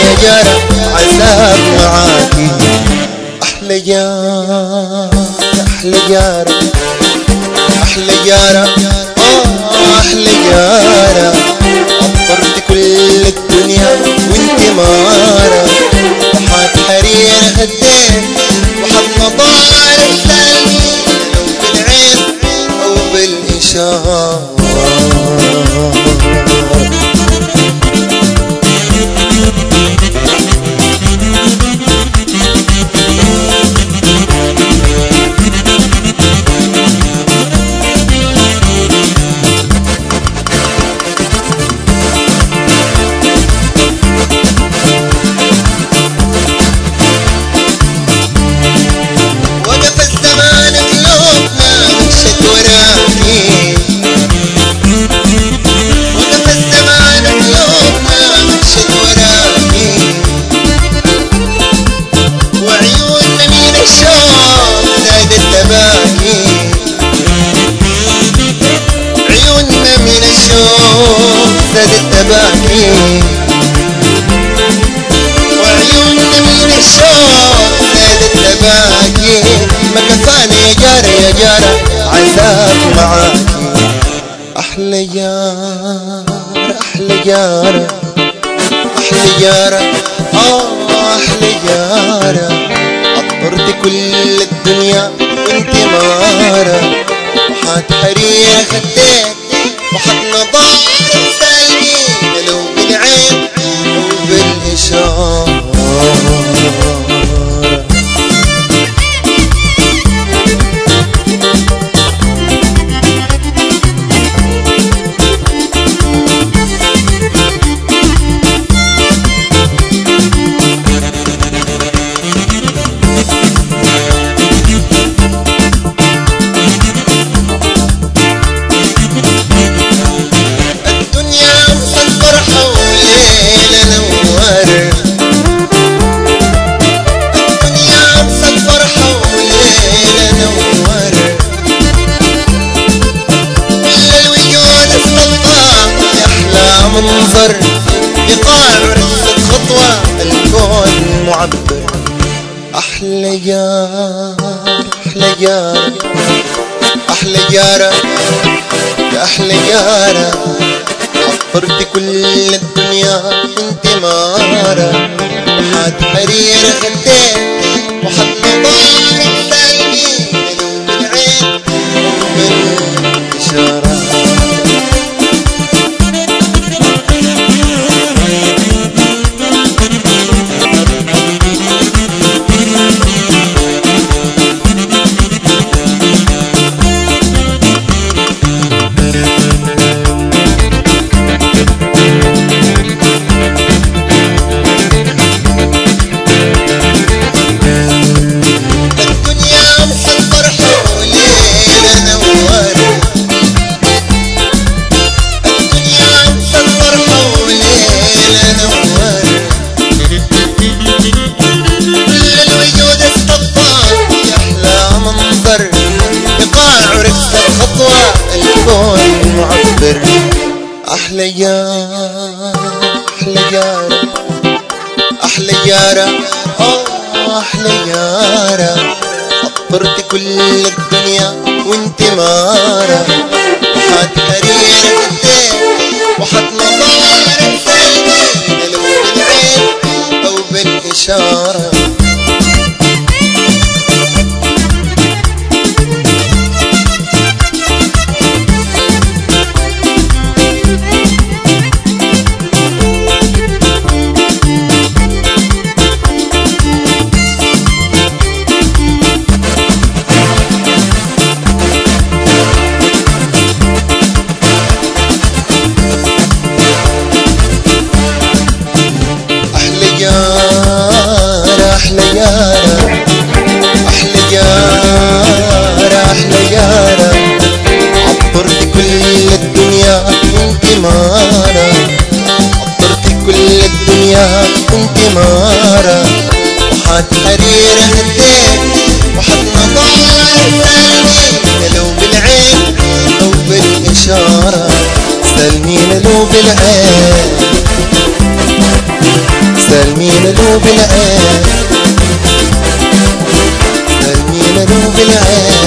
يا جارة عذاب معاكي أحلى جارة أحلى جارة أحلى جارة آه أحلى جارة عطرت كل الدنيا وانت مارة وحات حرير هديت وحط نضار الثاني لو بالعين أو بالإشارة وقف الزمان قلوبنا مشت وراكي وقف الزمان قلوبنا مشت وراكي وعيوننا من الشوق زادت تباكي عيوننا من الشوق زادت تباكي وعيوننا من الشوق زادت تباكي ما كفاني يا جارة يا جارة عذاب معاكي أحلى جارة أحلى جارة أحلى جارة آه أحلى جارة عطرت كل الدنيا وانت مارة وحات حرير خديت وحط نضار سالمين لو بالعين وبالإشارة الدنيا مصدر حولينا نور الدنيا مصدر حولينا نور كل الوجود استلقى يحلى منظر يقاع رسة خطوة الكون معبر أحلى جار أحلى جار أحلى جارة يا أحلى جارة عطرت كل الدنيا انت مارة وحات حرير خديت وحط نضار السالمين لو بالعين وبالإشارة الدنيا مصدر حولينا نور الدنيا مصدر حولينا نور كل الوجود استطاع يحلى منظر يقاع ركسة خطوة الكون معبر أحلى جار أحلى جار أحلى جارة آه أحلى جارة عطرت كل الدنيا وانت مارة وحات حرير خديت وحط نظارة سالمين لو بالعين أو بالإشارة أحلى جارة أحلى جارة أحلى جارة أحلى جارة عطرت كل الدنيا وانت مارة عطرت كل الدنيا وانت مارة وحات حرير هديت وحط نظار سالمين لو بالعين أو بالإشارة سالمين لو بالعين سالمين له بالعين سالمين له بالعين